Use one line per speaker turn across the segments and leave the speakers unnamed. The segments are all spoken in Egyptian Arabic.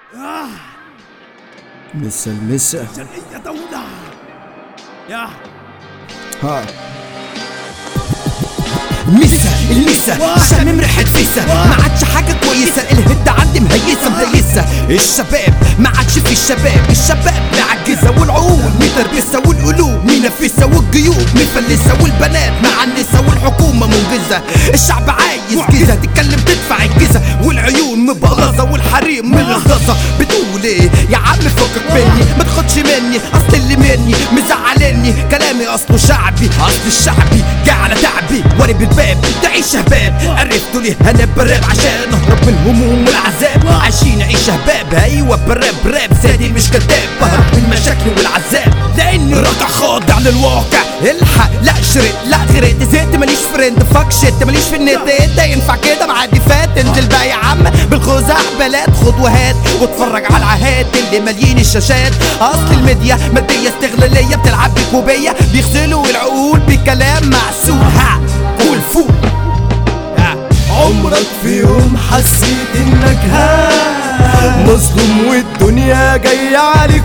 مسا المسا
شرقية دولة يا
ها
مسا المسا شامم ريحة فيسا ما عادش حاجة كويسة الهدة عندي مهيسة مهيسة الشباب ما عادش في الشباب الشباب معجزة والعقول متربسة والقلوب منفسة والجيوب مفلسة والبنات مع النسا والحكومة منجزة الشعب عايز جيزة تتكلم تدفع الجيزة والعيون مبغضة والحريم ملغصة بتقول ايه يا عم فكك مني ما تاخدش مني اصل اللي مني مزعلني كلامي اصله شعبي اصل الشعبي جه على تعبي وانا بالباب تعيش شباب عرفتوا ليه انا براب عشان اهرب من الهموم والعذاب عايشين عيشه هباب ايوه براب راب زادي مش كداب بهرب من المشاكل والعذاب لاني راجع خاضع للواقع الحق لا شريت لا غريت زهقت ماليش فريند فاك شيت ماليش في النت ده ينفع كده معدي فات انزل بقى يا عم بالخزعبلات خد وهات واتفرج على العهات اللي مالين الشاشات اصل الميديا ماديه استغلاليه بتلعب بكوبيه بيغسلوا العقول بكلام معسول ها قول فوق ها.
عمرك في يوم حسيت انك ها مظلوم والدنيا جاية عليك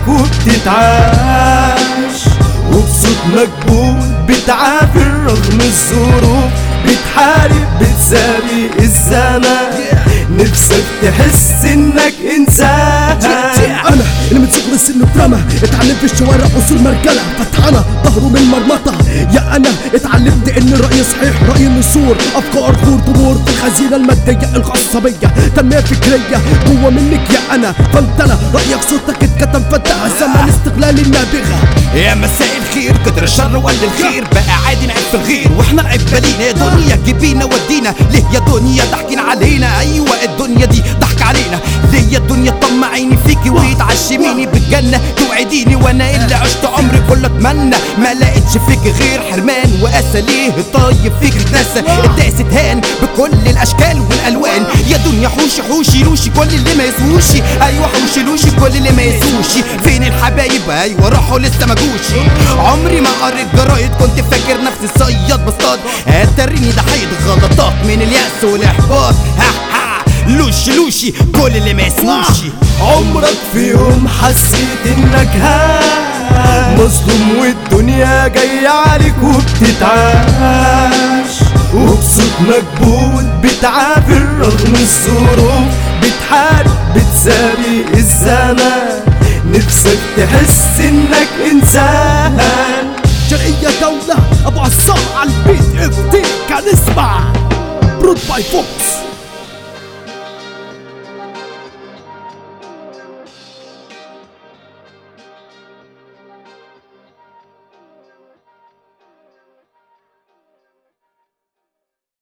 وبتتعاش وبصوت مكبوت بتعافر رغم الظروف بتحارب بتسابق الزمان نفسك تحس انك انسان
انا اللي من صغر السن اترمى اتعلمت في الشوارع اصول مرجله فتحانه ظهره من مرمطه يا انا اتعلمت ان الراي صحيح راي النسور افكار غور ضمور في الخزينه الماديه الخاصه بيا تنميه فكريه جوه منك يا انا فانت انا رايك صوتك اتكتم فانتهى زمن استغلال النابغه
يا مساء الخير قدر الشر ولا الخير بقى عادي نعيب في الغير واحنا نعيب بالينا يا دنيا جيبينا ودينا ليه يا دنيا ضحكين علينا ايوه الدنيا دي ضحك علينا ليه يا دنيا طمعيني فيكي وتعشميني بالجنة توعديني وانا اللي عشت عمري كله اتمنى ما لقيتش فيك غير حرمان واسى ليه طيب فيك اتنسى الداس اتهان بكل الاشكال والالوان يا دنيا حوشي حوشي لوشي كل اللي ما يسوشي ايوه حوشي لوشي كل اللي ما يسوشي فين الحبايب ايوه راحوا لسه ما جوشي عمري ما قريت جرايد كنت فاكر نفسي صياد بصطاد اتريني ضحية غلطات من اليأس والاحباط ها ها لوشي لوشي كل اللي ما يسوشي
عمرك في يوم حسيت انك ها مظلوم والدنيا جاية عليك وبتتعاش وبصوت مكبوت بتعافر رغم الظروف بتحارب بتسابق الزمان نفسك تحس انك انسان
شرقية دولة ابو عصام على البيت افتي كان اسمع برود باي فوكس